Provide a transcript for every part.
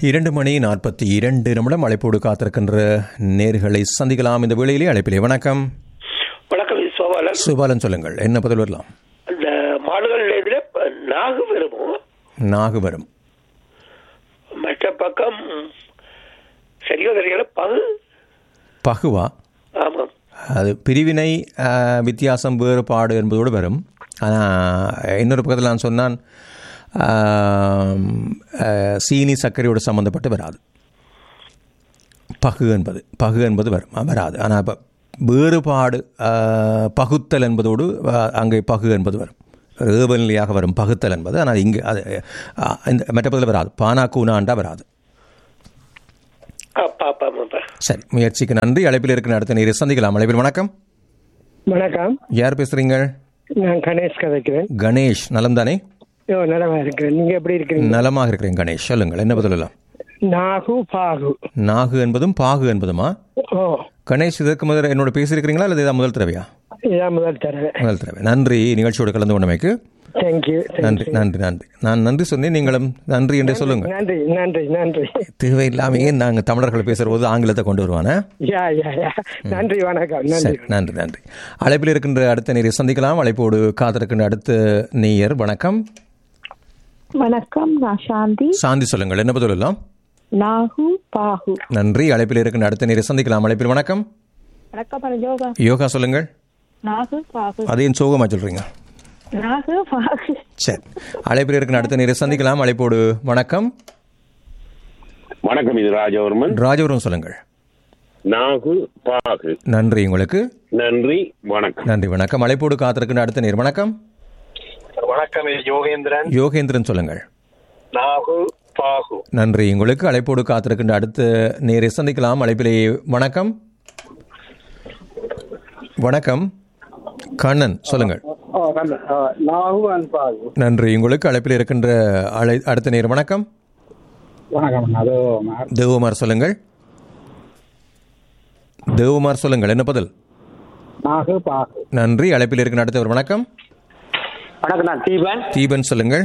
இரண்டு மணி நாற்பத்தி இரண்டு நிமிடம் அழைப்போடு காத்திருக்கின்ற நேர்களை சந்திக்கலாம் இந்த வேளையிலே அழைப்பிலே வணக்கம் வணக்கம் இது சோபாலன் சுபாலன் சொல்லுங்கள் என்ன பதில் வரலாம் அந்த மாடுகள் இதுல ப- நாகு வருமோ நாகு வரும் மற்ற பக்கம் சரியா தெரியல பகு பகுவா ஆமாம் அது பிரிவினை ஆஹ், வித்தியாசம் வேறுபாடு என்பதோடு வரும் ஆனால் இன்னொரு பக்கத்தில் நான் சொன்னான் ஆம், ஆஹ், சீனி சர்க்கரையோடு சம்மந்தப்பட்டு வராது பகு என்பது பகு என்பது வரும் அஹ், வராது ஆனால் இப்போ வேறுபாடு ஆஹ், பகுத்தல் என்பதோடு அஹ், அங்கே பகு என்பது வரும் ஏவநிலையாக வரும் பகுத்தல் என்பது ஆனால் இங்கே அது அஹ், இந்த மற்ற பகுதியில் வராது பானா கூனாண்டா வராது அப்பா அப்பா ஆமாப்பா சரி முயற்சிக்கு நன்றி அழைப்பில் இருக்கிற அடுத்த நேரை சந்திக்கலாம் அழைப்பில் வணக்கம் வணக்கம் யார் பேசுறீங்க நான் கணேஷ் கதைக்கிறேன் கணேஷ் நலம் தானே ஓ நலமா இருக்கிறேன் நீங்க எப்படி இருக்கிறீங்க நலமாக இருக்கிறேன் கணேஷ் சொல்லுங்கள் என்ன பதிலலாம் நாகு பாகு நாகு என்பதும் பாகு என்பதுமா ஓ கணேஷ் இதற்கு முதல் என்னோட பேசியிருக்கிறீங்களா அல்லது இதான் முதல் தடவையா இதான் முதல் தடவை முதல் தடவை நன்றி நிகழ்ச்சியோடு கலந்து கொண்டமைக்கு தேங்க்யூ நன்றி நன்றி நன்றி நான் நன்றி சொன்னேன் நீங்களும் நன்றி என்று சொல்லுங்க நன்றி நன்றி நன்றி தேவையில்லாமையே நாங்கள் தமிழர்கள் பேசுகிற போது ஆங்கிலத்தை கொண்டு வருவானே யா யா யா நன்றி வணக்கம் நன்றி சரி நன்றி நன்றி அழைப்பில் இருக்கின்ற அடுத்த நேரை சந்திக்கலாம் அழைப்போடு காத்திருக்கின்ற அடுத்த நேயர் வணக்கம் வணக்கம் நான் சாந்தி சாந்தி சொல்லுங்கள் என்ன பதிலெல்லாம் நாகு பாகு நன்றி அழைப்பில் இருக்கின்ற அடுத்த நேரை சந்திக்கலாம் அழைப்பில் வணக்கம் வணக்கம் யோகா யோகா சொல்லுங்கள் நாகு பாகு அதையும் சோகமா சொல்றீங்க நாகு பாகு சரி அழைப்பில் இருக்கிற அடுத்த நேரை சந்திக்கலாம் அழைப்போடு வணக்கம் வணக்கம் இது ராஜவர்மன் ராஜபுரம் சொல்லுங்கள் நாகு பாகு நன்றி உங்களுக்கு நன்றி வணக்கம் நன்றி வணக்கம் அழைப்போடு காத்திருக்கின்ற அடுத்த நேர் வணக்கம் வணக்கம் இது யோகேந்திரன் யோகேந்திரன் சொல்லுங்கள் நாகு பாகு நன்றி உங்களுக்கு அழைப்போடு காத்திருக்கின்ற அடுத்த நேரை சந்திக்கலாம் அழைப்பிலே வணக்கம் வணக்கம் கண்ணன் சொல்லுங்கள் நாகு அண்ட் பாகு நன்றி உங்களுக்கு அழைப்பில் இருக்கின்ற அழை அடுத்த நேர் வணக்கம் வணக்கம் அதோ தேவகுமார் சொல்லுங்கள் தேவகுமார் சொல்லுங்கள் என்ன பதில் நாகு பாகு நன்றி அழைப்பில் இருக்கின்ற அடுத்தவர் வணக்கம் வணக்கம் நான் தீபன் தீபன் சொல்லுங்கள்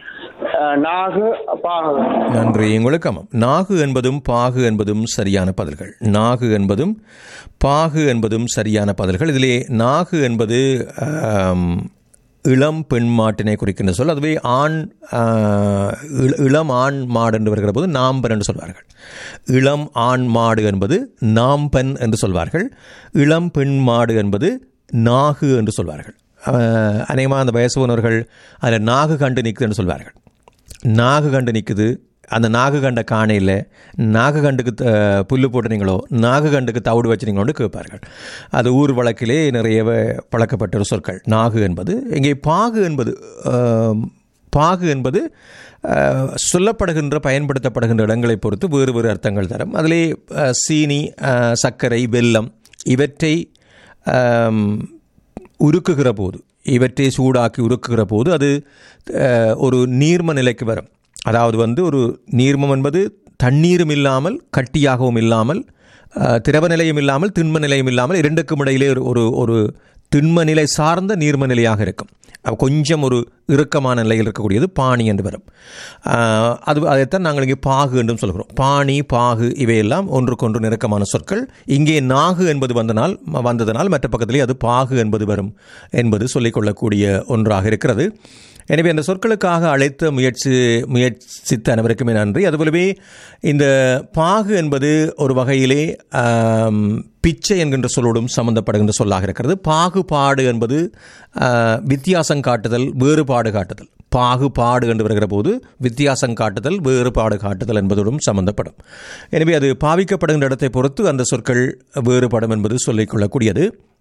நாகு பாகு நன்றி உங்களுக்கு ஆமாம் நாகு என்பதும் பாகு என்பதும் சரியான பதில்கள் நாகு என்பதும் பாகு என்பதும் சரியான பதில்கள் இதிலே நாகு என்பது ஆம், இளம் பெண் மாட்டினை குறிக்கின்ற சொல் அதுவே ஆண் ஆ, இள- இளம் ஆண் மாடு என்று வருகிற போது நாம்பன் என்று சொல்வார்கள் இளம் ஆண் மாடு என்பது நாம்பன் என்று சொல்வார்கள் இளம் பெண் மாடு என்பது நாகு என்று சொல்வார்கள் அநேகமாக அந்த வயசு போனவர்கள் அதில் நாகு கண்டு நிற்குதுன்னு சொல்வார்கள் நாகு கண்டு நிற்குது அந்த நாகு கண்ட காணையில் நாகு கண்டுக்கு த- புல்லு போட்டுனீங்களோ நாகு கண்டுக்கு தவிடு வச்சுனீங்களோன்னு கேட்பார்கள் அது ஊர் வழக்கிலே நிறைய பழக்கப்பட்ட ஒரு சொற்கள் நாகு என்பது இங்கே பாகு என்பது ஆம், பாகு என்பது அஹ், சொல்லப்படுகின்ற பயன்படுத்தப்படுகின்ற இடங்களை பொறுத்து வேறு வேறு அர்த்தங்கள் தரும் அதிலே அஹ், சீனி அஹ், சர்க்கரை வெல்லம் இவற்றை ஆம், உருக்குகிற போது இவற்றை சூடாக்கி உருக்குகிற போது அது அஹ், ஒரு நீர்ம நிலைக்கு வரும் அதாவது வந்து ஒரு நீர்மம் என்பது தண்ணீரும் இல்லாமல் கட்டியாகவும் இல்லாமல் அஹ், திரவ நிலையும் இல்லாமல் திண்ம நிலையும் இல்லாமல் இரண்டுக்கும் இடையிலே ஒரு ஒரு ஒரு திண்ம நிலை சார்ந்த நீர்ம நிலையாக இருக்கும் அப்ப கொஞ்சம் ஒரு இறுக்கமான நிலையில் இருக்கக்கூடியது பாணி என்று வரும் அஹ், அது அதைத்தான் நாங்கள் இங்கே பாகு என்றும் சொல்கிறோம் பாணி பாகு இவையெல்லாம் ஒன்றுக்கொன்று நெருக்கமான சொற்கள் இங்கே நாகு என்பது வந்தனால் வந்ததனால் மற்ற பக்கத்திலே அது பாகு என்பது வரும் என்பது சொல்லிக்கொள்ளக்கூடிய ஒன்றாக இருக்கிறது எனவே அந்த சொற்களுக்காக அழைத்த முயற்சி முயற்சித்த அனைவருக்குமே நன்றி அதுபோலவே இந்த பாகு என்பது ஒரு வகையிலே ஆம், பிச்சை என்கின்ற சொல்லோடும் சம்பந்தப்படுகின்ற சொல்லாக இருக்கிறது பாகுபாடு என்பது ஆ, வித்தியாசம் காட்டுதல் வேறுபாடு காட்டுதல் பாகுபாடு என்று வருகிற போது வித்தியாசம் காட்டுதல் வேறுபாடு காட்டுதல் என்பதோடும் சம்பந்தப்படும் எனவே அது பாவிக்கப்படுகின்ற இடத்தை பொறுத்து அந்த சொற்கள் வேறுபடும் என்பது சொல்லிக்கொள்ளக்கூடியது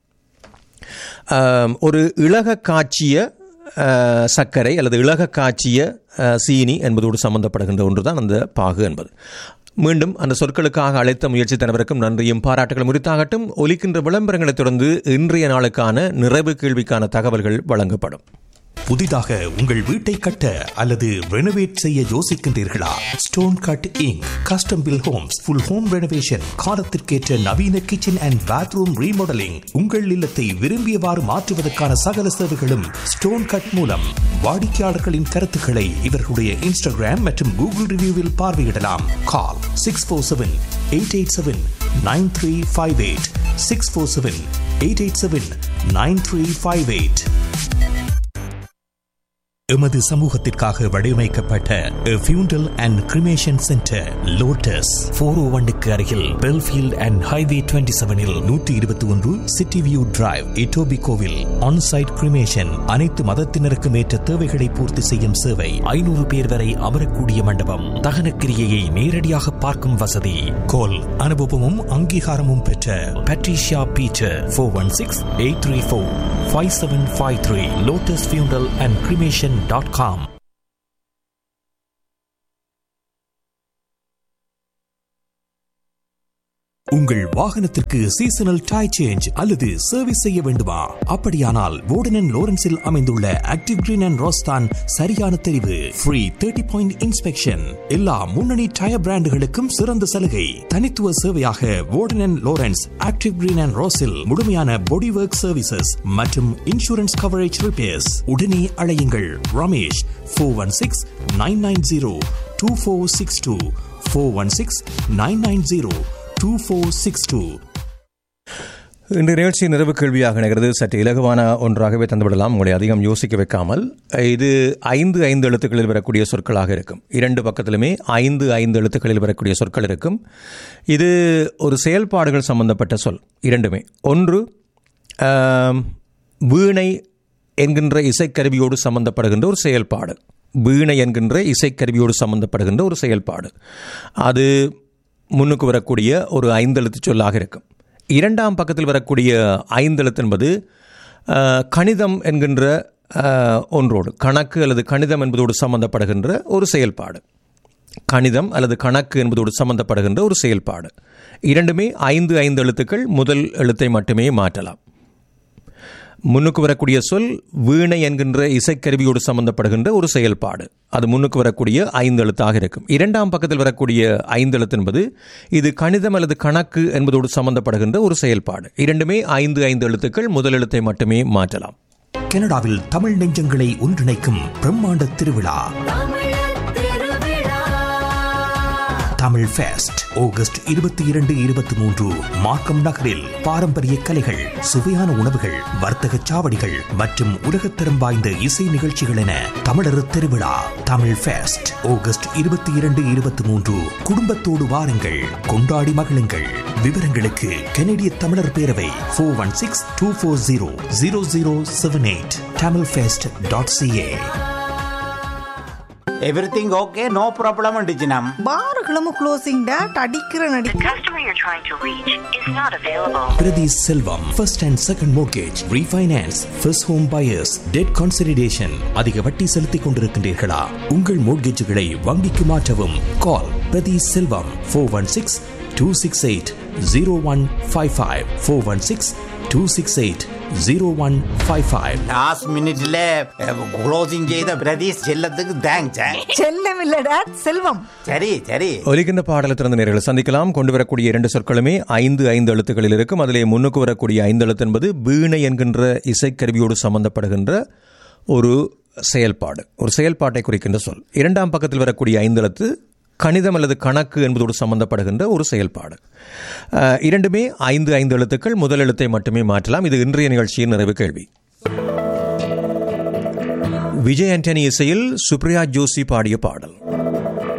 ஆம், ஒரு இளக காய்ச்சிய அஹ், சர்க்கரை அல்லது இளக காய்ச்சிய அஹ், சீனி என்பதோடு சம்பந்தப்படுகின்ற ஒன்றுதான் அந்த பாகு என்பது மீண்டும் அந்த சொற்களுக்காக அழைத்த முயற்சி தலைவருக்கும் நன்றியும் பாராட்டுகளும் உரித்தாகட்டும் ஒலிக்கின்ற விளம்பரங்களைத் தொடர்ந்து இன்றைய நாளுக்கான நிறைவு கேள்விக்கான தகவல்கள் வழங்கப்படும் புதிதாக உங்கள் வீட்டை கட்ட அல்லது ரெனோவேட் செய்ய யோசிக்கின்றீர்களா stone cut inc custom built homes full home renovation காலத்திற்கேற்ற நவீன கிச்சன் அண்ட் பாத்ரூம் ரீமாடலிங் உங்கள் இல்லத்தை விரும்பியவாறு மாற்றுவதற்கான சகல சேவைகளும் ஸ்டோன் கட் மூலம் வாடிக்கையாளர்களின் கருத்துக்களை இவர்களுடைய இன்ஸ்டாகிராம் மற்றும் கூகுள் ரிவ்யூவில் பார்வையிடலாம் call six four seven eight eight seven nine three five eight six four seven eight eight seven nine three five eight எமது சமூகத்திற்காக வடிவமைக்கப்பட்ட funeral and cremation centre Lotus four O ஒன்னுக்கு அருகில் பெல்ஃபீல்ட் அண்ட் ஹைவே டுவெண்ட்டி செவனில் நூற்றி இருபத்தி ஒன்று city view drive இட்டோபி கோவில் ஆன்சைட் கிரிமேஷன் அனைத்து மதத்தினருக்கும் ஏற்ற தேவைகளை பூர்த்தி செய்யும் சேவை ஐநூறு பேர் வரை அமரக்கூடிய மண்டபம் தகனக்கிரியையை நேரடியாக பார்க்கும் வசதி கோல் அனுபவமும் அங்கீகாரமும் பெற்ற Patricia Beecher four one six eight three four five seven five three Lotus funeral and cremation dot com உங்கள் வாகனத்திற்கு சீசனல் டை சேஞ்ச் அல்லது சர்வீஸ் செய்ய வேண்டுமா அப்படியானால் வோர்டன் லோரன்ஸில் அமைந்துள்ள ஆக்டிவ் கிரீன் அண்ட் ரோஸ்தான் சரியான தெரிவு ஃப்ரீ தேர்ட்டி பாயிண்ட் இன்ஸ்பெக்ஷன் எல்லா முன்னணி டயர் பிராண்டுகளுக்கும் சிறந்த சலுகை தனித்துவ சேவையாக Warden Lawrence active green and ரோஸில் முழுமையான பாடி ஒர்க் சர்வீசஸ் மற்றும் இன்சூரன்ஸ் கவரேஜ் ரிப்பேர்ஸ் உடனே அழையுங்கள் Ramesh four one six nine nine zero two four six two four one six nine nine zero two four six two இன்று நிகழ்ச்சி நிறைவு கேள்வியாக நிகழ்கிறது சற்று இலகுவான ஒன்றாகவே தந்துவிடலாம் உங்களை அதிகம் யோசிக்க வைக்காமல் இது ஐந்து ஐந்து எழுத்துக்களில் வரக்கூடிய சொற்களாக இருக்கும் இரண்டு பக்கத்திலுமே ஐந்து ஐந்து எழுத்துக்களில் வரக்கூடிய சொற்கள் இருக்கும் இது ஒரு செயல்பாடுகள் சம்பந்தப்பட்ட சொல் இரண்டுமே ஒன்று ஆம், வீணை என்கின்ற இசைக்கருவியோடு சம்பந்தப்படுகின்ற ஒரு செயல்பாடு வீணை என்கின்ற இசைக்கருவியோடு சம்பந்தப்படுகின்ற ஒரு செயல்பாடு அது முன்னுக்கு வரக்கூடிய ஒரு ஐந்தெழுத்து சொல்லாக இருக்கும் இரண்டாம் பக்கத்தில் வரக்கூடிய ஐந்தெழுத்து என்பது அஹ், கணிதம் என்கின்ற அஹ், ஒன்றோடு கணக்கு அல்லது கணிதம் என்பதோடு சம்பந்தப்படுகின்ற ஒரு செயல்பாடு கணிதம் அல்லது கணக்கு என்பதோடு சம்பந்தப்படுகின்ற ஒரு செயல்பாடு இரண்டுமே ஐந்து ஐந்து எழுத்துக்கள் முதல் எழுத்தை மட்டுமே மாற்றலாம் முன்னுக்கு வரக்கூடிய சொல் வீணை என்கின்ற இசைக்கருவியோடு சம்பந்தப்படுகின்ற ஒரு செயல்பாடு அது முன்னுக்கு வரக்கூடிய ஐந்து எழுத்தாக இருக்கும் இரண்டாம் பக்கத்தில் வரக்கூடிய ஐந்து எழுத்து என்பது இது கணிதம் அல்லது கணக்கு என்பதோடு சம்பந்தப்படுகின்ற ஒரு செயல்பாடு இரண்டுமே ஐந்து ஐந்து எழுத்துக்கள் முதல் எழுத்தை மட்டுமே மாற்றலாம் கனடாவில் தமிழ் நெஞ்சங்களை ஒன்றிணைக்கும் பிரம்மாண்ட திருவிழா தமிழ் ஃபெஸ்ட் ஆகஸ்ட் இருபத்தி இரண்டு இருபத்தி மூன்று மார்க்கம் நகரில் பாரம்பரிய கலைகள் சுவையான உணவுகள் வர்த்தக சாவடிகள் மற்றும் உலகத்தரம் வாய்ந்த இசை நிகழ்ச்சிகள் என தமிழர் திருவிழா தமிழ் ஃபெஸ்ட் ஆகஸ்ட் இருபத்தி இரண்டு இருபத்தி மூன்று குடும்பத்தோடு வாருங்கள் கொண்டாடி மகிழுங்கள் விவரங்களுக்கு கனடிய தமிழர் பேரவை four one six two four zero zero zero seven eight Tamil fest dot CA everything okay no problem டிஜினம் பார்களும் க்ளோசிங் டேட் அடிக்கிற நடி The customer you're trying to reach is not available. Prati Selvam, first and second mortgage, refinance, first home buyers, debt consolidation. அதிக வட்டி செலுத்திக் கொண்டிருக்கின்றீர்களா உங்கள் மோட்கேஜுகளை வங்கிக்கு மாற்றவும் call Prathi Selvam four one six two six eight zero one five five four one six two six eight zero one five five last மினிட்ல closing செய்த பிரதீஷ் செல்லத்துக்கு thanks செல்லம் இல்ல டேட் செல்வம் சரி சரி ஒலிக்கின்ற பாடலை திறந்த நேர்களை சந்திக்கலாம் கொண்டு வரக்கூடிய இரண்டு சொற்களுமே ஐந்து ஐந்து எழுத்துக்களில் இருக்கும் அதிலே முன்னுக்கு வரக்கூடிய ஐந்து எழுத்து என்பது வீணை என்கின்ற இசைக்கருவியோடு சம்பந்தப்படுகின்ற ஒரு செயல்பாடு ஒரு செயல்பாட்டை குறிக்கின்ற சொல் இரண்டாம் பக்கத்தில் வரக்கூடிய ஐந்து எழுத்து கணிதம் அல்லது கணக்கு என்பதோடு சம்பந்தப்படுகின்ற ஒரு செயல்பாடு அஹ், இரண்டுமே ஐந்து ஐந்து எழுத்துக்கள் முதல் எழுத்தை மட்டுமே மாற்றலாம் இது இன்றைய நிகழ்ச்சியின் நிறைவு கேள்வி விஜய் ஆண்டனி இசையில் சுப்ரியா ஜோஷி பாடிய பாடல்